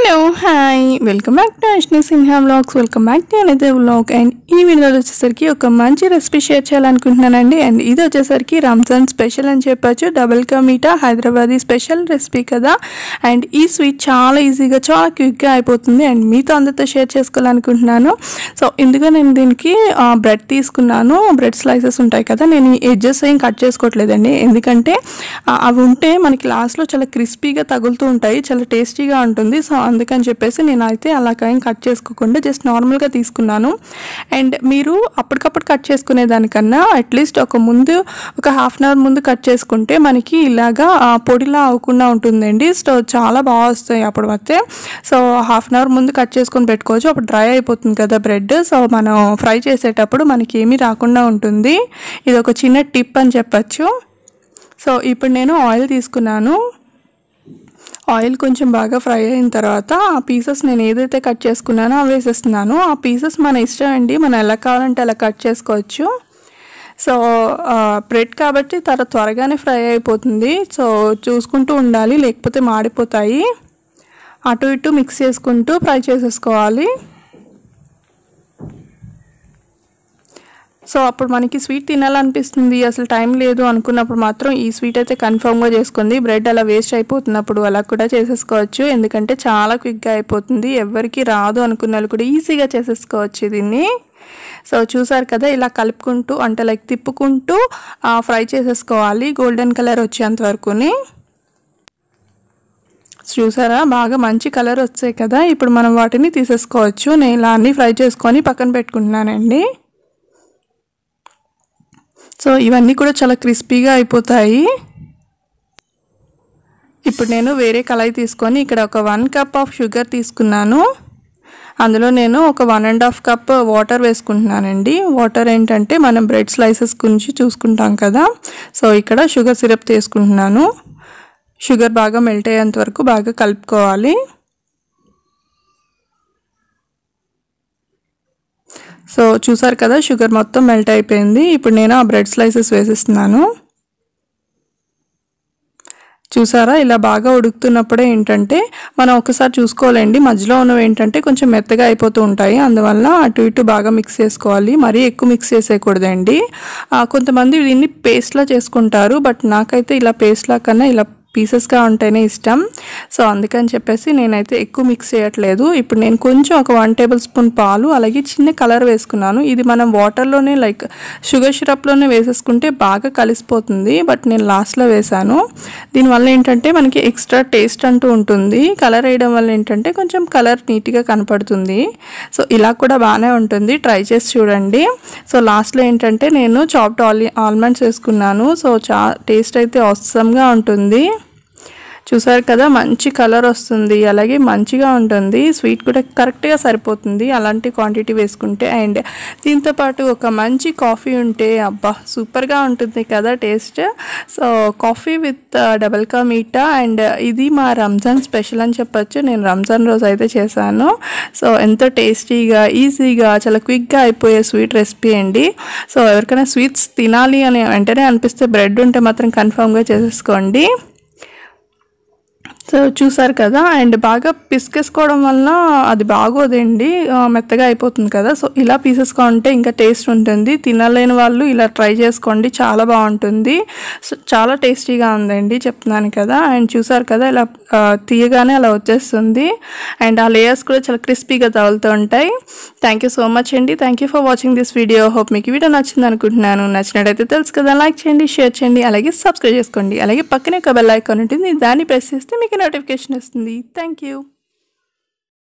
hello hi welcome back to Ashni Sinha vlogs welcome back to another vlog and ఈ వీడియోలో వచ్చేసరికి ఒక మంచి రెసిపీ షేర్ చేయాలనుకుంటున్నానండి అండ్ ఇది వచ్చేసరికి రంజాన్ స్పెషల్ అని చెప్పొచ్చు double ka meetha Hyderabadi special recipe కదా అండ్ ఈ స్వీట్ చాలా ఈజీగా చాలా క్విక్గా అయిపోతుంది అండ్ మీతో అందరితో షేర్ చేసుకోవాలనుకుంటున్నాను సో ఇందుగా నేను దీనికి బ్రెడ్ తీసుకున్నాను బ్రెడ్ స్లైసెస్ ఉంటాయి కదా నేను ఈ ఎడ్జెస్ ఏం కట్ చేసుకోవట్లేదండి ఎందుకంటే ఆ, అవి ఉంటే మనకి లాస్ట్లో చాలా క్రిస్పీగా తగులుతూ ఉంటాయి చాలా టేస్టీగా ఉంటుంది సో అందుకని చెప్పేసి నేనైతే అలా ఏం కట్ చేసుకోకుండా జస్ట్ నార్మల్గా తీసుకున్నాను అండ్ మీరు అప్పటికప్పుడు కట్ చేసుకునే దానికన్నా అట్లీస్ట్ ఒక ముందు ఒక హాఫ్ అన్ అవర్ ముందు కట్ చేసుకుంటే మనకి ఇలాగా ఆ, పొడిలా అవ్వకుండా ఉంటుందండి సో చాలా బాగా వస్తాయి అప్పుడు వస్తే సో హాఫ్ అన్ అవర్ ముందు కట్ చేసుకొని పెట్టుకోవచ్చు అప్పుడు డ్రై అయిపోతుంది కదా బ్రెడ్ సో మనం ఫ్రై చేసేటప్పుడు మనకి ఏమీ రాకుండా ఉంటుంది ఇది ఒక చిన్న టిప్ అని చెప్పచ్చు సో ఇప్పుడు నేను ఆయిల్ తీసుకున్నాను ఆయిల్ కొంచెం బాగా ఫ్రై అయిన తర్వాత ఆ పీసెస్ నేను ఏదైతే కట్ చేసుకున్నానో అవి వేసేస్తున్నాను ఆ పీసెస్ మన ఇష్టం అండి మనం ఎలా కావాలంటే అలా కట్ చేసుకోవచ్చు సో బ్రెడ్ కాబట్టి తర్వాత త్వరగానే ఫ్రై అయిపోతుంది సో చూసుకుంటూ ఉండాలి లేకపోతే మాడిపోతాయి అటు ఇటు మిక్స్ చేసుకుంటూ ఫ్రై చేసేసుకోవాలి సో అప్పుడు మనకి స్వీట్ తినాలనిపిస్తుంది అసలు టైం లేదు అనుకున్నప్పుడు మాత్రం ఈ స్వీట్ అయితే కన్ఫర్మ్గా చేసుకుంది బ్రెడ్ అలా వేస్ట్ అయిపోతున్నప్పుడు అలా కూడా చేసేసుకోవచ్చు ఎందుకంటే చాలా క్విక్గా అయిపోతుంది ఎవరికి రాదు అనుకున్న వాళ్ళు కూడా ఈజీగా చేసేసుకోవచ్చు దీన్ని సో చూసారు కదా ఇలా కలుపుకుంటూ అంటే లైక్ తిప్పుకుంటూ ఫ్రై చేసేసుకోవాలి గోల్డెన్ కలర్ వచ్చేంత వరకుని చూసారా బాగా మంచి కలర్ వచ్చాయి కదా ఇప్పుడు మనం వాటిని తీసేసుకోవచ్చు నేను ఇలా అన్నీ ఫ్రై చేసుకొని పక్కన పెట్టుకుంటున్నానండి సో ఇవన్నీ కూడా చాలా క్రిస్పీగా అయిపోతాయి ఇప్పుడు నేను వేరే కళాయి తీసుకొని ఇక్కడ ఒక వన్ కప్ ఆఫ్ షుగర్ తీసుకున్నాను అందులో నేను ఒక one and half cup water వేసుకుంటున్నానండి వాటర్ ఏంటంటే మనం బ్రెడ్ స్లైసెస్ గురించి చూసుకుంటాం కదా సో ఇక్కడ షుగర్ సిరప్ తీసుకుంటున్నాను షుగర్ బాగా మెల్ట్ అయ్యేంత వరకు బాగా కలుపుకోవాలి సో చూసారు కదా షుగర్ మొత్తం మెల్ట్ అయిపోయింది ఇప్పుడు నేను ఆ బ్రెడ్ స్లైసెస్ వేసేస్తున్నాను చూసారా ఇలా బాగా ఉడుకుతున్నప్పుడే ఏంటంటే మనం ఒకసారి చూసుకోవాలండి మధ్యలో ఉన్నవి ఏంటంటే కొంచెం మెత్తగా అయిపోతూ ఉంటాయి అందువల్ల అటు ఇటు బాగా మిక్స్ చేసుకోవాలి మరీ ఎక్కువ మిక్స్ చేసేయకూడదండి ఆ, కొంతమంది దీన్ని పేస్ట్లా చేసుకుంటారు బట్ నాకైతే ఇలా పేస్ట్లా కన్నా ఇలా పీసెస్గా ఉంటేనే ఇష్టం సో అందుకని చెప్పేసి నేనైతే ఎక్కువ మిక్స్ చేయట్లేదు ఇప్పుడు నేను కొంచెం ఒక వన్ టేబుల్ స్పూన్ పాలు అలాగే చిన్న కలర్ వేసుకున్నాను ఇది మనం వాటర్లోనే లైక్ షుగర్ సిరప్లోనే వేసేసుకుంటే బాగా కలిసిపోతుంది బట్ నేను లాస్ట్లో వేసాను దీనివల్ల ఏంటంటే మనకి ఎక్స్ట్రా టేస్ట్ అంటూ ఉంటుంది కలర్ వేయడం వల్ల ఏంటంటే కొంచెం కలర్ నీట్గా కనపడుతుంది సో ఇలా కూడా బాగానే ఉంటుంది ట్రై చేసి చూడండి సో లాస్ట్లో ఏంటంటే నేను చాప్డ్ ఆలి ఆల్మండ్స్ వేసుకున్నాను సో చా టేస్ట్ అయితే అవసరంగా ఉంటుంది చూసారు కదా మంచి కలర్ వస్తుంది అలాగే మంచిగా ఉంటుంది స్వీట్ కూడా కరెక్ట్గా సరిపోతుంది అలాంటి క్వాంటిటీ వేసుకుంటే అండ్ దీంతో పాటు ఒక మంచి కాఫీ ఉంటే అబ్బా సూపర్గా ఉంటుంది కదా taste so coffee with double ka meetha and ఇది మా రంజాన్ స్పెషల్ అని చెప్పొచ్చు నేను రంజాన్ రోజు అయితే చేశాను సో ఎంతో టేస్టీగా ఈజీగా చాలా క్విక్గా అయిపోయే స్వీట్ రెసిపీ అండి సో ఎవరికైనా స్వీట్స్ తినాలి అని వెంటనే అనిపిస్తే బ్రెడ్ ఉంటే మాత్రం కన్ఫామ్గా చేసేసుకోండి సో చూసారు కదా అండ్ బాగా పిసికేసుకోవడం వల్ల అది బాగోదండి ఆ, మెత్తగా అయిపోతుంది కదా సో ఇలా పీసెస్గా ఉంటే ఇంకా టేస్ట్ ఉంటుంది తినలేని వాళ్ళు ఇలా ట్రై చేసుకోండి చాలా బాగుంటుంది సో చాలా టేస్టీగా ఉందండి చెప్తున్నాను కదా అండ్ చూసారు కదా ఇలా ఆ, తీయగానే అలా వచ్చేస్తుంది అండ్ ఆ లేయర్స్ కూడా చాలా క్రిస్పీగా తగులుతూ ఉంటాయి థ్యాంక్ యూ సో మచ్ అండి thank you for watching this video hope మీకు ఈ వీడియో నచ్చింది అనుకుంటున్నాను నచ్చినట్టయితే తెలుసు కదా లైక్ చేయండి షేర్ చేయండి అలాగే సబ్స్క్రైబ్ చేసుకోండి అలాగే పక్కనే ఒక బెల్ ఐకాన్ ఉంటుంది దాన్ని ప్రెస్ చేస్తే మీకు నోటిఫికేషన్ వస్తుంది థ్యాంక్ యూ